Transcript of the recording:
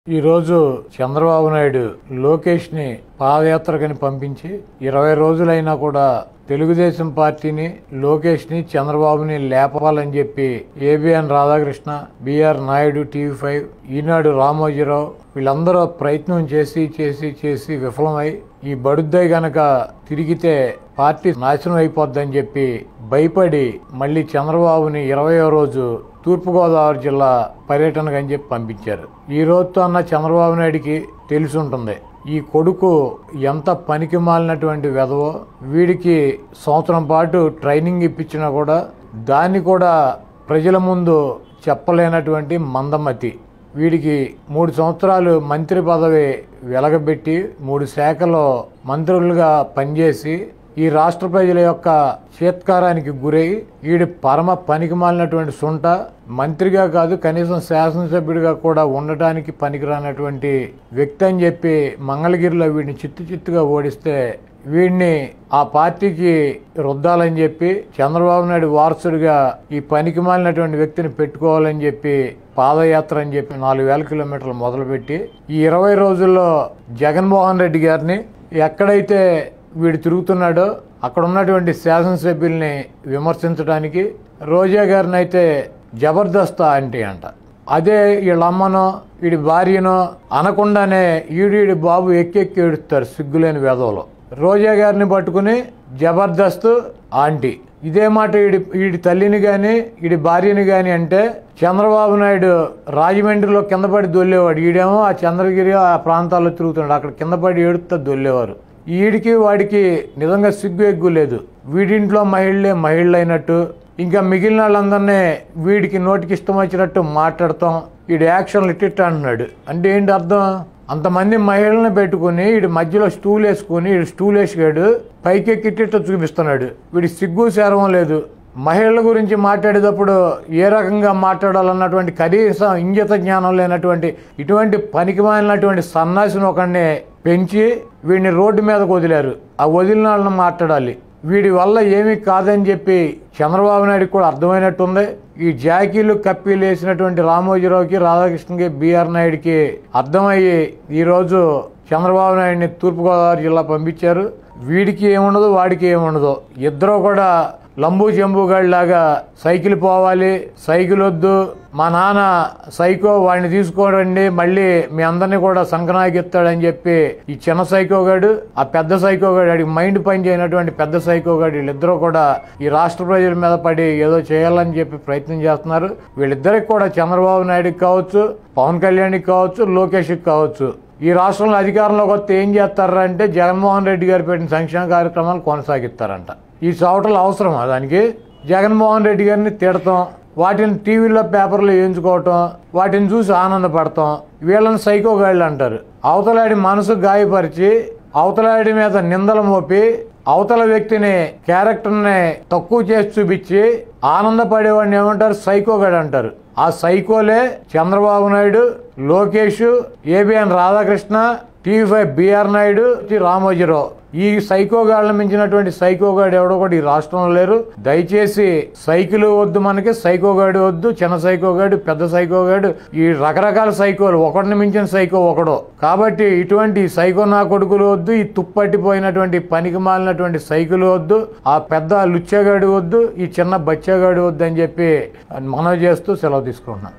ఈరోజు చంద్రబాబు నాయుడు లోకేష్ ని పాదయాత్రకని పంపించి ఇరవై రోజులైనా కూడా తెలుగుదేశం పార్టీని లోకేష్ ని చంద్రబాబుని లేపాలని చెప్పి ABN Radhakrishna BR Naidu TV five Eenadu Ramojirao వీళ్ళందరూ ప్రయత్నం చేసి చేసి చేసి విఫలమై ఈ బడుద్దై గనక తిరిగితే పార్టీ నాశనం అయిపోద్దని చెప్పి భయపడి మళ్ళీ చంద్రబాబుని ఇరవయో రోజు తూర్పుగోదావరి జిల్లా పర్యటనకు అని చెప్పి పంపించారు ఈ రోజుతో అన్న చంద్రబాబు నాయుడికి తెలిసి ఉంటుంది ఈ కొడుకు ఎంత పనికి మాలినటువంటి వెధవో వీడికి సంవత్సరం పాటు ట్రైనింగ్ ఇప్పించినా కూడా దాన్ని కూడా ప్రజల ముందు చెప్పలేనటువంటి మందమతి వీడికి మూడు సంవత్సరాలు మంత్రి పదవి వెలగబెట్టి మూడు శాఖలో మంత్రులుగా పనిచేసి ఈ రాష్ట్ర ప్రజల యొక్క చేత్కారానికి గురై వీడి పరమ పనికి మాలినటువంటి సుంట మంత్రిగా కాదు కనీసం శాసనసభ్యుడిగా కూడా ఉండటానికి పనికిరానటువంటి వ్యక్తి అని చెప్పి మంగళగిరిలో వీడిని చిత్తు చిత్తుగా ఓడిస్తే వీడిని ఆ పార్టీకి రుద్దాలని చెప్పి చంద్రబాబు నాయుడు వారసుడిగా ఈ పనికి మాలినటువంటి వ్యక్తిని పెట్టుకోవాలని చెప్పి పాదయాత్ర అని చెప్పి నాలుగు వేల కిలోమీటర్లు మొదలుపెట్టి ఈ ఇరవై రోజుల్లో జగన్మోహన్ రెడ్డి గారిని ఎక్కడైతే వీడు తిరుగుతున్నాడో అక్కడ ఉన్నటువంటి శాసనసభ్యుల్ని విమర్శించడానికి రోజా గారిని అయితే జబర్దస్త్ అంటే అంట అదే వీళ్ళ అమ్మనో వీడి భార్యనో అనకుండానే ఈడీడి బాబు ఎక్కెక్కి ఏడుస్తారు సిగ్గులేని వేదవలో రోజా గారిని పట్టుకుని జబర్దస్త్ ఆంటీ ఇదే మాట ఈడి వీడి తల్లిని గాని వీడి భార్యని గాని అంటే చంద్రబాబు నాయుడు రాజమండ్రిలో కింద పడి దొల్లేవాడు ఈడేమో ఆ చంద్రగిరి ఆ ప్రాంతాల్లో తిరుగుతున్నాడు అక్కడ కింద పడి ఏడుస్తా దొల్లేవారు వీడికి వాడికి నిజంగా సిగ్గు ఎగ్గు లేదు వీడింట్లో మహిళలే మహిళలు అయినట్టు ఇంకా మిగిలిన వాళ్ళందరినీ వీడికి నోటికి ఇష్టం వచ్చినట్టు మాట్లాడతాం వీడి యాక్షన్లు ఇట్టిట్ట అంటున్నాడు అంటే ఏంటి అర్థం అంతమంది మహిళలను పెట్టుకుని వీడి మధ్యలో స్టూల్ వేసుకుని వీడు స్టూల్ వేసాడు పైకెక్కి ఇట్టిట్ట చూపిస్తున్నాడు వీడి సిగ్గు శరం లేదు మహిళల గురించి మాట్లాడేటప్పుడు ఏ రకంగా మాట్లాడాలన్నటువంటి కనీసం ఇంగిత జ్ఞానం లేనటువంటి ఇటువంటి పనికి మాలినటువంటి సన్నాసిని ఒకడిని పెంచి వీడిని రోడ్డు మీదకు వదిలారు ఆ వదిలిన వాళ్ళని మాట్లాడాలి వీడి వల్ల ఏమీ కాదని చెప్పి చంద్రబాబు నాయుడుకి కూడా అర్థమైనట్టుంది ఈ జాకీలు కప్పీలు వేసినటువంటి రామోజీరావుకి రాధాకృష్ణకి బీఆర్ నాయుడికి అర్థమయ్యి ఈరోజు చంద్రబాబు నాయుడిని తూర్పుగోదావరి జిల్లా పంపించారు వీడికి ఏముండదు వాడికి ఏముండదు ఇద్దరు కూడా లంబు లాగా సైకిల్ పోవాలి సైకిల్ వద్దు మా నాన్న సైకో వాడిని తీసుకోరండి మళ్ళీ మీ అందరినీ కూడా సంకనాగిస్తాడని చెప్పి ఈ చిన్న సైకోగాడు ఆ పెద్ద సైకోగాడు వాడికి మైండ్ పని చేయనటువంటి పెద్ద సైకోగాడు వీళ్ళిద్దరూ కూడా ఈ రాష్ట్ర ప్రజల మీద పడి ఏదో చేయాలని చెప్పి ప్రయత్నం చేస్తున్నారు వీళ్ళిద్దరికి కూడా చంద్రబాబు నాయుడుకి కావచ్చు పవన్ కళ్యాణ్కి కావచ్చు లోకేష్కి కావచ్చు ఈ రాష్ట్రంలో అధికారంలోకి వస్తే ఏం చేస్తారంటే జగన్మోహన్ రెడ్డి గారు పెట్టిన సంక్షేమ కార్యక్రమాలు కొనసాగిస్తారంట ఈ చోటలు అవసరమా దానికి జగన్మోహన్ రెడ్డి గారిని తిడతాం వాటిని టీవీలో పేపర్లో వేయించుకోవటం వాటిని చూసి ఆనందపడతాం వీళ్ళని సైకోగాళ్ళు అంటారు అవతలాడి మనసు గాయపరిచి అవతలాడి మీద నిందలు మోపి అవతల వ్యక్తిని క్యారెక్టర్ని తక్కువ చేసి చూపించి ఆనందపడేవాడిని ఏమంటారు సైకోగాడు అంటారు ఆ సైకోలే Chandrababu Naidu Lokesh ABN Radhakrishna TV five BR Naidu T Ramojirao ఈ సైకోగాళ్ళని మించినటువంటి సైకోగాడు ఎవడో కూడా ఈ రాష్ట్రంలో లేరు దయచేసి సైకిల్ వద్దు మనకి సైకోగాడు వద్దు చిన్న సైకోగాడు పెద్ద సైకోగాడు ఈ రకరకాల సైకోలు ఒకడిని మించిన సైకో ఒకడు కాబట్టి ఇటువంటి సైకో నా కొడుకులు వద్దు ఈ తుప్పట్టిపోయినటువంటి పనికి మాలినటువంటి సైకిల్ వద్దు ఆ పెద్ద లుచ్చగాడు వద్దు ఈ చిన్న బచ్చగాడు వద్దు అని చెప్పి మనవి చేస్తూ సెలవు తీసుకుంటున్నాను